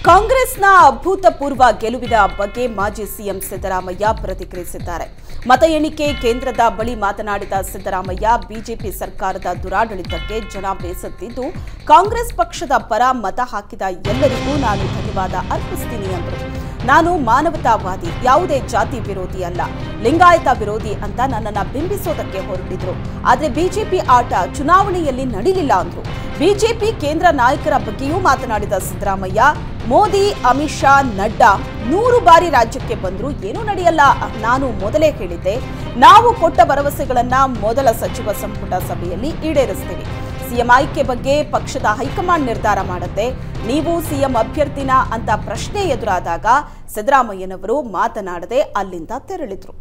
ಕಾಂಗ್ರೆಸ್ನ ಅಭೂತಪೂರ್ವ ಗೆಲುವಿನ ಬಗ್ಗೆ ಮಾಜಿ ಸಿಎಂ ಸಿದ್ದರಾಮಯ್ಯ ಪ್ರತಿಕ್ರಿಯಿಸಿದ್ದಾರೆ ಮತ ಎಣಿಕೆ ಕೇಂದ್ರದ ಬಳಿ ಮಾತನಾಡಿದ ಸಿದ್ದರಾಮಯ್ಯ ಬಿಜೆಪಿ ಸರ್ಕಾರದ ದುರಾಡಳಿತಕ್ಕೆ ಜನ ಬೇಸತ್ತಿದ್ದು ಕಾಂಗ್ರೆಸ್ ಪಕ್ಷದ ಪರ ಮತ ಹಾಕಿದ ಎಲ್ಲರಿಗೂ ನಾನು ಧನ್ಯವಾದ ಅರ್ಪಿಸ್ತೀನಿ ಎಂದರು ನಾನು ಮಾನವತಾವಾದಿ ಯಾವುದೇ ಜಾತಿ ವಿರೋಧಿ ಅಲ್ಲ ಲಿಂಗಾಯತ ವಿರೋಧಿ ಅಂತ ನನ್ನನ್ನ ಬಿಂಬಿಸೋದಕ್ಕೆ ಹೊರಟಿದ್ರು ಆದ್ರೆ ಬಿಜೆಪಿ ಆಟ ಚುನಾವಣೆಯಲ್ಲಿ ನಡೀಲಿಲ್ಲ ಅಂದ್ರು ಬಿಜೆಪಿ ಕೇಂದ್ರ ನಾಯಕರ ಬಗ್ಗೆಯೂ ಮಾತನಾಡಿದ ಸಿದ್ದರಾಮಯ್ಯ ಮೋದಿ ಅಮಿತ್ ಶಾ ನಡ್ಡಾ ನೂರು ಬಾರಿ ರಾಜ್ಯಕ್ಕೆ ಬಂದ್ರು ಏನೂ ನಡೆಯಲ್ಲ ನಾನು ಮೊದಲೇ ಹೇಳಿದ್ದೆ ನಾವು ಕೊಟ್ಟ ಭರವಸೆಗಳನ್ನ ಮೊದಲ ಸಚಿವ ಸಂಪುಟ ಸಭೆಯಲ್ಲಿ ಈಡೇರಿಸ್ತೀವಿ ಸಿಎಂ ಆಯ್ಕೆ ಬಗ್ಗೆ ಪಕ್ಷದ ಹೈಕಮಾಂಡ್ ನಿರ್ಧಾರ ಮಾಡುತ್ತೆ ನೀವು ಸಿಎಂ ಅಭ್ಯರ್ಥಿನ ಅಂತ ಪ್ರಶ್ನೆ ಎದುರಾದಾಗ ಸಿದ್ದರಾಮಯ್ಯನವರು ಮಾತನಾಡದೆ ಅಲ್ಲಿಂದ ತೆರಳಿದ್ರು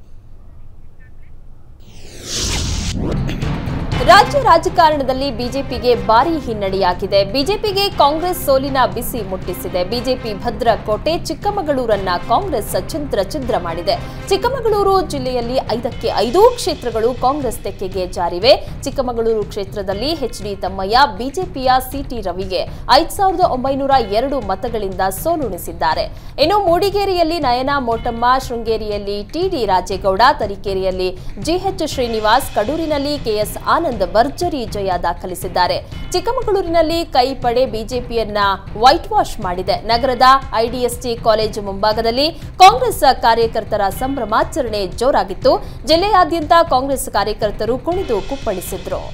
ರಾಜ್ಯ ರಾಜಕಾರಣದಲ್ಲಿ ಬಿಜೆಪಿಗೆ ಭಾರಿ ಹಿನ್ನಡೆಯಾಗಿದೆ ಬಿಜೆಪಿಗೆ ಕಾಂಗ್ರೆಸ್ ಸೋಲಿನ ಬಿಸಿ ಮುಟ್ಟಿಸಿದೆ ಬಿಜೆಪಿ ಭದ್ರಕೋಟೆ ಚಿಕ್ಕಮಗಳೂರನ್ನ ಕಾಂಗ್ರೆಸ್ ಛಿದ್ರ ಛಿದ್ರ ಮಾಡಿದೆ ಚಿಕ್ಕಮಗಳೂರು ಜಿಲ್ಲೆಯಲ್ಲಿ ಐದಕ್ಕೆ ಐದೂ ಕ್ಷೇತ್ರಗಳು ಕಾಂಗ್ರೆಸ್ ತೆಕ್ಕೆಗೆ ಜಾರಿವೆ ಚಿಕ್ಕಮಗಳೂರು ಕ್ಷೇತ್ರದಲ್ಲಿ ಎಚ್ಡಿ ತಮ್ಮಯ್ಯ ಬಿಜೆಪಿಯ ಸಿಟಿ ರವಿಗೆ ಐದು ಸಾವಿರದ ಒಂಬೈನೂರ ಎರಡು ಮತಗಳಿಂದ ಸೋಲುಣಿಸಿದ್ದಾರೆ ಇನ್ನು ಮೂಡಿಗೇರಿಯಲ್ಲಿ ನಯನಾ ಮೋಟಮ್ಮ ಶೃಂಗೇರಿಯಲ್ಲಿ ಟಿಡಿ ರಾಜೇಗೌಡ ತರೀಕೆರೆಯಲ್ಲಿ ಜಿಎಚ್ ಶ್ರೀನಿವಾಸ್ ಕಡೂರಿನಲ್ಲಿ ಕೆಎಸ್ ಆನಂದ್ ಭರ್ಜರಿ ಜಯ ದಾಖಲಿಸಿದ್ದಾರೆ ಚಿಕ್ಕಮಗಳೂರಿನಲ್ಲಿ ಕೈ ಪಡೆ ಬಿಜೆಪಿಯನ್ನ ವೈಟ್ ವಾಶ್ ಮಾಡಿದೆ ನಗರದ ಐಡಿಎಸ್ಟಿ ಕಾಲೇಜು ಮುಂಭಾಗದಲ್ಲಿ ಕಾಂಗ್ರೆಸ್ ಕಾರ್ಯಕರ್ತರ ಸಂಭ್ರಮಾಚರಣೆ ಜೋರಾಗಿತ್ತು ಜಿಲ್ಲೆಯಾದ್ಯಂತ ಕಾಂಗ್ರೆಸ್ ಕಾರ್ಯಕರ್ತರು ಕುಣಿದು ಕುಪ್ಪಳಿಸಿದ್ರು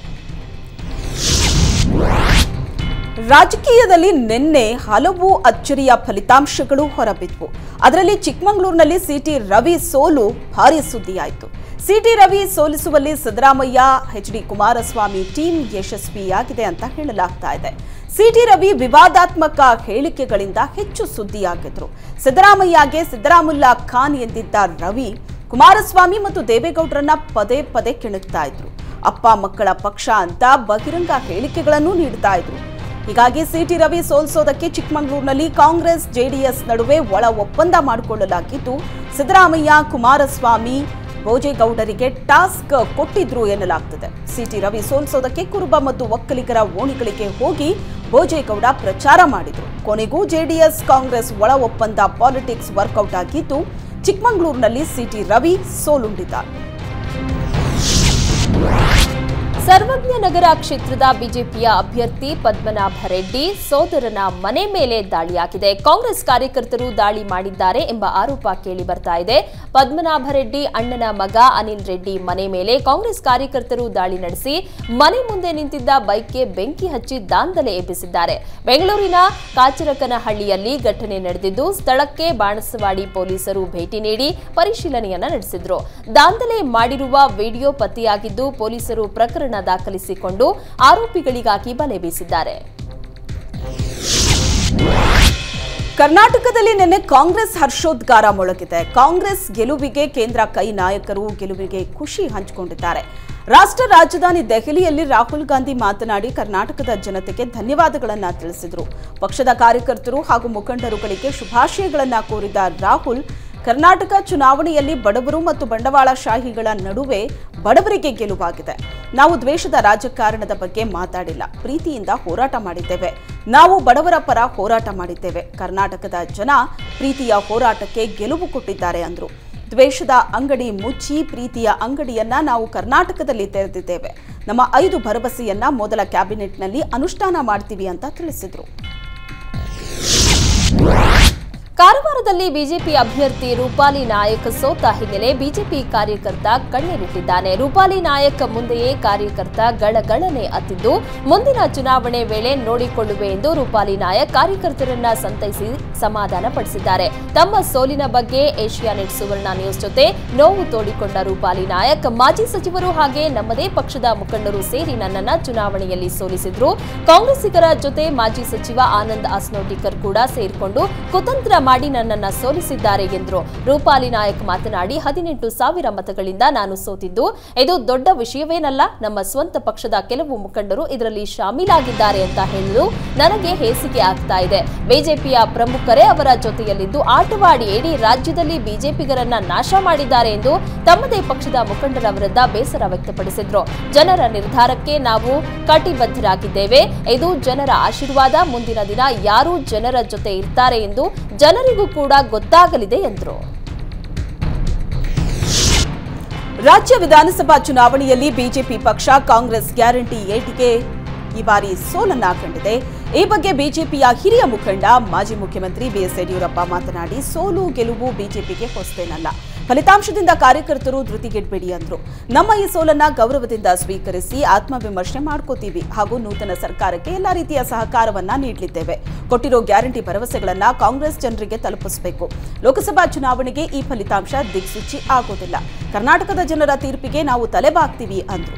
ರಾಜಕೀಯದಲ್ಲಿ ನಿನ್ನೆ ಹಲವು ಅಚ್ಚರಿಯ ಫಲಿತಾಂಶಗಳು ಹೊರಬಿದ್ವು ಅದರಲ್ಲಿ ಚಿಕ್ಕಮಗಳೂರಿನಲ್ಲಿ ಸಿಟಿ ರವಿ ಸೋಲು ಭಾರಿ ಸುದ್ದಿಯಾಯಿತು ಸಿಟಿ ರವಿ ಸೋಲಿಸುವಲ್ಲಿ Siddaramaiah H D Kumaraswamy team ಯಶಸ್ವಿಯಾಗಿದೆ ಅಂತ ಹೇಳಲಾಗ್ತಾ ಇದೆ ಸಿಟಿ ರವಿ ವಿವಾದಾತ್ಮಕ ಹೇಳಿಕೆಗಳಿಂದ ಹೆಚ್ಚು ಸುದ್ದಿಯಾಗಿದ್ರು ಸಿದ್ದರಾಮಯ್ಯಗೆ ಸಿದ್ದರಾಮುಲ್ಲಾ ಖಾನ್ ಎಂದಿದ್ದ ರವಿ ಕುಮಾರಸ್ವಾಮಿ ಮತ್ತು ದೇವೇಗೌಡರನ್ನ ಪದೇ ಪದೇ ಕೆಣಕ್ತಾ ಇದ್ರು ಅಪ್ಪ ಮಕ್ಕಳ ಪಕ್ಷ ಅಂತ ಬಹಿರಂಗ ಹೇಳಿಕೆಗಳನ್ನು ನೀಡ್ತಾ ಇದ್ರು ಹೀಗಾಗಿ ಸಿಟಿ ರವಿ ಸೋಲಿಸೋದಕ್ಕೆ ಚಿಕ್ಕಮಗಳೂರಿನಲ್ಲಿ ಕಾಂಗ್ರೆಸ್ ಜೆಡಿಎಸ್ ನಡುವೆ ಒಳ ಒಪ್ಪಂದ ಮಾಡಿಕೊಳ್ಳಲಾಗಿದ್ದು ಸಿದ್ದರಾಮಯ್ಯ ಕುಮಾರಸ್ವಾಮಿ ಭೋಜೇಗೌಡರಿಗೆ ಟಾಸ್ಕ್ ಕೊಟ್ಟಿದ್ರು ಎನ್ನಲಾಗ್ತದೆ ಸಿಟಿ ರವಿ ಸೋಲಿಸೋದಕ್ಕೆ ಕುರುಬ ಮತ್ತು ಒಕ್ಕಲಿಗರ ಓಣಿಗಳಿಗೆ ಹೋಗಿ ಭೋಜೇಗೌಡ ಪ್ರಚಾರ ಮಾಡಿದ್ರು ಕೊನೆಗೂ ಜೆಡಿಎಸ್ ಕಾಂಗ್ರೆಸ್ ಒಳ ಒಪ್ಪಂದ ಪಾಲಿಟಿಕ್ಸ್ ವರ್ಕೌಟ್ ಆಗಿದ್ದು ಚಿಕ್ಕಮಗಳೂರಿನಲ್ಲಿ ಸಿಟಿ ರವಿ ಸೋಲುಂಡಿದ್ದಾರೆ ಸರ್ವಜ್ಞ ನಗರ ಕ್ಷೇತ್ರದ ಬಿಜೆಪಿಯ ಅಭ್ಯರ್ಥಿ ಪದ್ಮನಾಭ ರೆಡ್ಡಿ ಸೋದರನ ಮನೆ ಮೇಲೆ ದಾಳಿಯಾಗಿದೆ ಕಾಂಗ್ರೆಸ್ ಕಾರ್ಯಕರ್ತರು ದಾಳಿ ಮಾಡಿದ್ದಾರೆ ಎಂಬ ಆರೋಪ ಕೇಳಿ ಬರ್ತಾ ಇದೆ ಪದ್ಮನಾಭ ರೆಡ್ಡಿ ಅಣ್ಣನ ಮಗ ಅನಿಲ್ ರೆಡ್ಡಿ ಮನೆ ಮೇಲೆ ಕಾಂಗ್ರೆಸ್ ಕಾರ್ಯಕರ್ತರು ದಾಳಿ ನಡೆಸಿ ಮನೆ ಮುಂದೆ ನಿಂತಿದ್ದ ಬೈಕ್ಗೆ ಬೆಂಕಿ ಹಚ್ಚಿ ದಾಂಧಲೆ ಎಬ್ಬಿಸಿದ್ದಾರೆ ಬೆಂಗಳೂರಿನ ಕಾಚರಕನಹಳ್ಳಿಯಲ್ಲಿ ಘಟನೆ ನಡೆದಿದ್ದು ಸ್ಥಳಕ್ಕೆ ಬಾಣಸವಾಡಿ ಪೊಲೀಸರು ಭೇಟಿ ನೀಡಿ ಪರಿಶೀಲನೆಯನ್ನ ನಡೆಸಿದ್ರು ದಾಂಧಲೆ ಮಾಡಿರುವ ವಿಡಿಯೋ ಪತ್ತೆಯಾಗಿದ್ದು ಪೊಲೀಸರು ಪ್ರಕರಣ ದಾಖಲಿಸಿಕೊಂಡು ಆರೋಪಿಗಳಿಗಾಗಿ ಬಲೆ ಬೀಸಿದ್ದಾರೆ ಕರ್ನಾಟಕದಲ್ಲಿ ನಿನ್ನೆ ಕಾಂಗ್ರೆಸ್ ಹರ್ಷೋದ್ಗಾರ ಮೊಳಗಿದೆ ಕಾಂಗ್ರೆಸ್ ಗೆಲುವಿಗೆ ಕೇಂದ್ರ ಕೈ ನಾಯಕರು ಗೆಲುವಿಗೆ ಖುಷಿ ಹಂಚಿಕೊಂಡಿದ್ದಾರೆ ರಾಷ್ಟ್ರ ರಾಜಧಾನಿ ದೆಹಲಿಯಲ್ಲಿ ರಾಹುಲ್ ಗಾಂಧಿ ಮಾತನಾಡಿ ಕರ್ನಾಟಕದ ಜನತೆಗೆ ಧನ್ಯವಾದಗಳನ್ನ ತಿಳಿಸಿದರು ಪಕ್ಷದ ಕಾರ್ಯಕರ್ತರು ಹಾಗೂ ಮುಖಂಡರುಗಳಿಗೆ ಶುಭಾಶಯಗಳನ್ನ ಕೋರಿದ ರಾಹುಲ್ ಕರ್ನಾಟಕ ಚುನಾವಣೆಯಲ್ಲಿ ಬಡವರು ಮತ್ತು ಬಂಡವಾಳಶಾಹಿಗಳ ನಡುವೆ ಬಡವರಿಗೆ ಗೆಲುವಾಗಿದೆ ನಾವು ದ್ವೇಷದ ರಾಜಕಾರಣದ ಬಗ್ಗೆ ಮಾತಾಡಿಲ್ಲ ಪ್ರೀತಿಯಿಂದ ಹೋರಾಟ ಮಾಡಿದ್ದೇವೆ ನಾವು ಬಡವರ ಪರ ಹೋರಾಟ ಮಾಡಿದ್ದೇವೆ ಕರ್ನಾಟಕದ ಜನ ಪ್ರೀತಿಯ ಹೋರಾಟಕ್ಕೆ ಗೆಲುವು ಕೊಟ್ಟಿದ್ದಾರೆ ಅಂದ್ರು ದ್ವೇಷದ ಅಂಗಡಿ ಮುಚ್ಚಿ ಪ್ರೀತಿಯ ಅಂಗಡಿಯನ್ನ ನಾವು ಕರ್ನಾಟಕದಲ್ಲಿ ತೆರೆದಿದ್ದೇವೆ ನಮ್ಮ ಐದು ಭರವಸೆಯನ್ನ ಮೊದಲ ಕ್ಯಾಬಿನೆಟ್ನಲ್ಲಿ ಅನುಷ್ಠಾನ ಮಾಡ್ತೀವಿ ಅಂತ ತಿಳಿಸಿದ್ರು ಕಾರವಾರದಲ್ಲಿ ಬಿಜೆಪಿ ಅಭ್ಯರ್ಥಿ ರೂಪಾಲಿ ನಾಯಕ್ ಸೋತ ಹಿನ್ನೆಲೆ ಬಿಜೆಪಿ ಕಾರ್ಯಕರ್ತ ಕಣ್ಣೀರಿಟ್ಟಿದ್ದಾನೆ ರೂಪಾಲಿ ನಾಯಕ್ ಮುಂದೆಯೇ ಕಾರ್ಯಕರ್ತ ಗಳಗಳನೆ ಅತ್ತಿದ್ದು ಮುಂದಿನ ಚುನಾವಣೆ ವೇಳೆ ನೋಡಿಕೊಳ್ಳುವೆ ಎಂದು ರೂಪಾಲಿ ನಾಯಕ್ ಕಾರ್ಯಕರ್ತರನ್ನ ಸಂತೈಸಿ ಸಮಾಧಾನ ಪಡಿಸಿದ್ದಾರೆ ತಮ್ಮ ಸೋಲಿನ ಬಗ್ಗೆ ಏಷ್ಯಾನೆಟ್ ಸುವರ್ಣ ನ್ಯೂಸ್ ಜೊತೆ ನೋವು ತೋಡಿಕೊಂಡ ರೂಪಾಲಿ ನಾಯಕ್ ಮಾಜಿ ಸಚಿವರು ಹಾಗೆ ನಮ್ಮದೇ ಪಕ್ಷದ ಮುಖಂಡರು ಸೇರಿ ನನ್ನನ್ನ ಚುನಾವಣೆಯಲ್ಲಿ ಸೋಲಿಸಿದ್ರು ಕಾಂಗ್ರೆಸ್ಸಿಗರ ಜೊತೆ ಮಾಜಿ ಸಚಿವ ಆನಂದ್ ಆಸ್ನೋಟಿಕರ್ ಕೂಡ ಸೇರಿಕೊಂಡು ಕುತಂತ್ರ ಮಾಡಿ ನನ್ನ ನನ್ನನ್ನ ಸೋಲಿಸಿದ್ದಾರೆ ಎಂದರು ರೂಪಾಲಿ ನಾಯಕ್ ಮಾತನಾಡಿ ಹದಿನೆಂಟು ಸಾವಿರ ಮತಗಳಿಂದ ನಾನು ಸೋತಿದ್ದು ಇದು ದೊಡ್ಡ ವಿಷಯವೇನಲ್ಲ ನಮ್ಮ ಸ್ವಂತ ಪಕ್ಷದ ಕೆಲವು ಮುಖಂಡರು ಇದರಲ್ಲಿ ಶಾಮೀಲಾಗಿದ್ದಾರೆ ಅಂತ ಹೇಳಲು ನನಗೆ ಹೇಸಿಗೆ ಆಗ್ತಾ ಇದೆ ಬಿಜೆಪಿಯ ಪ್ರಮುಖರೇ ಅವರ ಜೊತೆಯಲ್ಲಿದ್ದು ಆಟವಾಡಿ ಇಡೀ ರಾಜ್ಯದಲ್ಲಿ ಬಿಜೆಪಿಗರನ್ನ ನಾಶ ಮಾಡಿದ್ದಾರೆ ಎಂದು ತಮ್ಮದೇ ಪಕ್ಷದ ಮುಖಂಡರ ವಿರುದ್ಧ ಬೇಸರ ವ್ಯಕ್ತಪಡಿಸಿದ್ರು ಜನರ ನಿರ್ಧಾರಕ್ಕೆ ನಾವು ಕಟಿಬದ್ಧರಾಗಿದ್ದೇವೆ ಇದು ಜನರ ಆಶೀರ್ವಾದ ಮುಂದಿನ ದಿನ ಯಾರು ಜನರ ಜೊತೆ ಇರ್ತಾರೆ ಎಂದು ಜನರಿಗೂ ಕೂಡ ಗೊತ್ತಾಗಲಿದೆ ಎಂದರು ರಾಜ್ಯ ವಿಧಾನಸಭಾ ಚುನಾವಣೆಯಲ್ಲಿ ಬಿಜೆಪಿ ಪಕ್ಷ ಕಾಂಗ್ರೆಸ್ ಗ್ಯಾರಂಟಿ ಏಟಿಗೆ ಈ ಬಾರಿ ಸೋಲನ್ನ ಕಂಡಿದೆ ಈ ಬಗ್ಗೆ ಬಿಜೆಪಿಯ ಹಿರಿಯ ಮುಖಂಡ ಮಾಜಿ ಮುಖ್ಯಮಂತ್ರಿ ಬಿಎಸ್ ಯಡಿಯೂರಪ್ಪ ಮಾತನಾಡಿ ಸೋಲು ಗೆಲುವು ಬಿಜೆಪಿಗೆ ಹೊಸತೇನಲ್ಲ ಫಲಿತಾಂಶದಿಂದ ಕಾರ್ಯಕರ್ತರು ಧೃತಿಗೆಡ್ಬೇಡಿ ಅಂದ್ರು ನಮ್ಮ ಈ ಸೋಲನ್ನ ಗೌರವದಿಂದ ಸ್ವೀಕರಿಸಿ ಆತ್ಮವಿಮರ್ಶೆ ಮಾಡ್ಕೋತೀವಿ ಹಾಗೂ ನೂತನ ಸರ್ಕಾರಕ್ಕೆ ಎಲ್ಲಾ ರೀತಿಯ ಸಹಕಾರವನ್ನ ನೀಡಲಿದ್ದೇವೆ ಕೊಟ್ಟಿರೋ ಗ್ಯಾರಂಟಿ ಭರವಸೆಗಳನ್ನ ಕಾಂಗ್ರೆಸ್ ಜನರಿಗೆ ತಲುಪಿಸಬೇಕು ಲೋಕಸಭಾ ಚುನಾವಣೆಗೆ ಈ ಫಲಿತಾಂಶ ದಿಕ್ಸೂಚಿ ಆಗೋದಿಲ್ಲ ಕರ್ನಾಟಕದ ಜನರ ತೀರ್ಪಿಗೆ ನಾವು ತಲೆಬಾಗ್ತೀವಿ ಅಂದ್ರು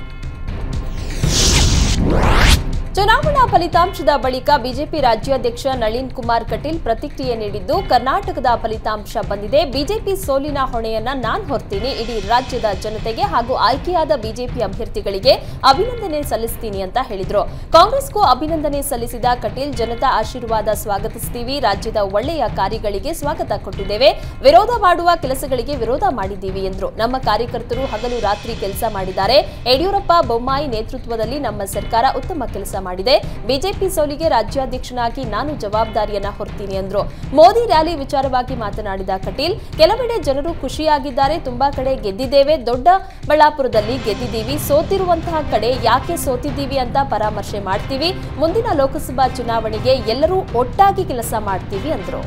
ಚುನಾವಣಾ ಫಲಿತಾಂಶದ ಬಳಿಕ ಬಿಜೆಪಿ ರಾಜ್ಯಾಧ್ಯಕ್ಷ ನಳಿನ್ ಕುಮಾರ್ ಕಟೀಲ್ ಪ್ರತಿಕ್ರಿಯೆ ನೀಡಿದ್ದು ಕರ್ನಾಟಕದ ಫಲಿತಾಂಶ ಬಂದಿದೆ ಬಿಜೆಪಿ ಸೋಲಿನ ಹೊಣೆಯನ್ನ ನಾನ್ ಹೊರ್ತೀನಿ ಇಡೀ ರಾಜ್ಯದ ಜನತೆಗೆ ಹಾಗೂ ಆಯ್ಕೆಯಾದ ಬಿಜೆಪಿ ಅಭ್ಯರ್ಥಿಗಳಿಗೆ ಅಭಿನಂದನೆ ಸಲ್ಲಿಸ್ತೀನಿ ಅಂತ ಹೇಳಿದ್ರು ಕಾಂಗ್ರೆಸ್ಗೂ ಅಭಿನಂದನೆ ಸಲ್ಲಿಸಿದ ಕಟೀಲ್ ಜನತಾ ಆಶೀರ್ವಾದ ಸ್ವಾಗತಿಸ್ತೀವಿ ರಾಜ್ಯದ ಒಳ್ಳೆಯ ಕಾರ್ಯಗಳಿಗೆ ಸ್ವಾಗತ ಕೊಟ್ಟಿದ್ದೇವೆ ವಿರೋಧ ಮಾಡುವ ಕೆಲಸಗಳಿಗೆ ವಿರೋಧ ಮಾಡಿದ್ದೀವಿ ಎಂದ್ರು ನಮ್ಮ ಕಾರ್ಯಕರ್ತರು ಹಗಲು ರಾತ್ರಿ ಕೆಲಸ ಮಾಡಿದ್ದಾರೆ ಯಡಿಯೂರಪ್ಪ ಬೊಮ್ಮಾಯಿ ನೇತೃತ್ವದಲ್ಲಿ ನಮ್ಮ ಸರ್ಕಾರ ಉತ್ತಮ ಕೆಲಸ ಮಾಡಿದೆ ಬಿಜೆಪಿ ಸೋಲಿಗೆ ರಾಜ್ಯಾಧ್ಯಕ್ಷನಾಗಿ ನಾನು ಜವಾಬ್ದಾರಿಯನ್ನ ಹೊರ್ತೀನಿ ಎಂದ್ರು ಮೋದಿ ರ್ಯಾಲಿ ವಿಚಾರವಾಗಿ ಮಾತನಾಡಿದ ಕಟೀಲ್ ಕೆಲವೆಡೆ ಜನರು ಖುಷಿಯಾಗಿದ್ದಾರೆ ತುಂಬಾ ಕಡೆ ಗೆದ್ದಿದ್ದೇವೆ ದೊಡ್ಡ ಬಳ್ಳಾಪುರದಲ್ಲಿ ಗೆದ್ದಿದ್ದೀವಿ ಸೋತಿರುವಂತಹ ಕಡೆ ಯಾಕೆ ಸೋತಿದ್ದೀವಿ ಅಂತ ಪರಾಮರ್ಶೆ ಮಾಡ್ತೀವಿ ಮುಂದಿನ ಲೋಕಸಭಾ ಚುನಾವಣೆಗೆ ಎಲ್ಲರೂ ಒಟ್ಟಾಗಿ ಕೆಲಸ ಮಾಡ್ತೀವಿ ಅಂದ್ರು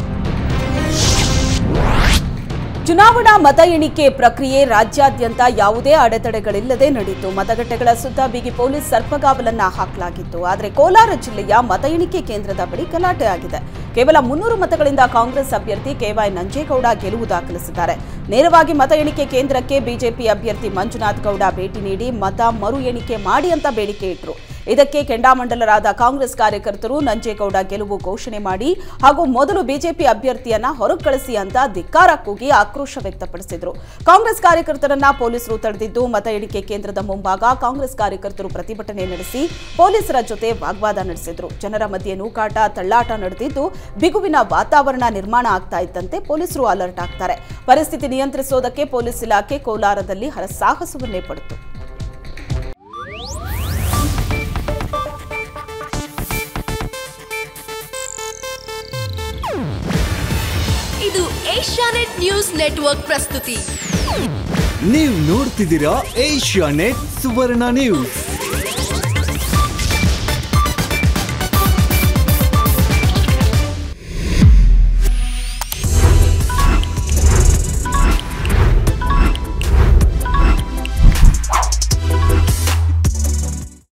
ಚುನಾವಣಾ ಮತ ಎಣಿಕೆ ಪ್ರಕ್ರಿಯೆ ರಾಜ್ಯಾದ್ಯಂತ ಯಾವುದೇ ಅಡೆತಡೆಗಳಿಲ್ಲದೆ ನಡೆಯಿತು ಮತಗಟ್ಟೆಗಳ ಸುತ್ತ ಬಿಗಿ ಪೊಲೀಸ್ ಸರ್ಪಗಾವಲನ್ನ ಹಾಕಲಾಗಿತ್ತು ಆದರೆ ಕೋಲಾರ ಜಿಲ್ಲೆಯ ಮತ ಎಣಿಕೆ ಕೇಂದ್ರದ ಬಳಿ ಗಲಾಟೆ ಆಗಿದೆ ಕೇವಲ ಮುನ್ನೂರು ಮತಗಳಿಂದ ಕಾಂಗ್ರೆಸ್ ಅಭ್ಯರ್ಥಿ ಕೆವೈ ನಂಜೇಗೌಡ ಗೆಲುವು ದಾಖಲಿಸಿದ್ದಾರೆ ನೇರವಾಗಿ ಮತ ಎಣಿಕೆ ಕೇಂದ್ರಕ್ಕೆ ಬಿಜೆಪಿ ಅಭ್ಯರ್ಥಿ ಮಂಜುನಾಥ್ ಗೌಡ ಭೇಟಿ ನೀಡಿ ಮತ ಮರು ಎಣಿಕೆ ಮಾಡಿ ಅಂತ ಬೇಡಿಕೆ ಇಟ್ಟರು ಇದಕ್ಕೆ ಕೆಂಡಾಮಂಡಲರಾದ ಕಾಂಗ್ರೆಸ್ ಕಾರ್ಯಕರ್ತರು ನಂಜೇಗೌಡ ಗೆಲುವು ಘೋಷಣೆ ಮಾಡಿ ಹಾಗೂ ಮೊದಲು ಬಿಜೆಪಿ ಅಭ್ಯರ್ಥಿಯನ್ನ ಹೊರಗೆ ಕಳಿಸಿ ಅಂತ ಧಿಕ್ಕಾರ ಕೂಗಿ ಆಕ್ರೋಶ ವ್ಯಕ್ತಪಡಿಸಿದ್ರು ಕಾಂಗ್ರೆಸ್ ಕಾರ್ಯಕರ್ತರನ್ನ ಪೊಲೀಸರು ತಡೆದಿದ್ದು ಮತ ಎಣಿಕೆ ಕೇಂದ್ರದ ಮುಂಭಾಗ ಕಾಂಗ್ರೆಸ್ ಕಾರ್ಯಕರ್ತರು ಪ್ರತಿಭಟನೆ ನಡೆಸಿ ಪೊಲೀಸರ ಜೊತೆ ವಾಗ್ವಾದ ನಡೆಸಿದ್ರು ಜನರ ಮಧ್ಯೆ ನೂಕಾಟ ತಳ್ಳಾಟ ನಡೆದಿದ್ದು ಬಿಗುವಿನ ವಾತಾವರಣ ನಿರ್ಮಾಣ ಆಗ್ತಾ ಇದ್ದಂತೆ ಪೊಲೀಸರು ಅಲರ್ಟ್ ಆಗ್ತಾರೆ ಪರಿಸ್ಥಿತಿ ನಿಯಂತ್ರಿಸೋದಕ್ಕೆ ಪೊಲೀಸ್ ಇಲಾಖೆ ಕೋಲಾರದಲ್ಲಿ ಹರಸಾಹಸವನ್ನೇ ಪಡಿತು ಇದು ಏಷ್ಯಾನೆಟ್ ನ್ಯೂಸ್ ನೆಟ್ವರ್ಕ್ ಪ್ರಸ್ತುತಿ ನೀವು ನೋಡ್ತಿದ್ದೀರಾ ಏಷ್ಯಾ ನೆಟ್ ಸುವರ್ಣ ನ್ಯೂಸ್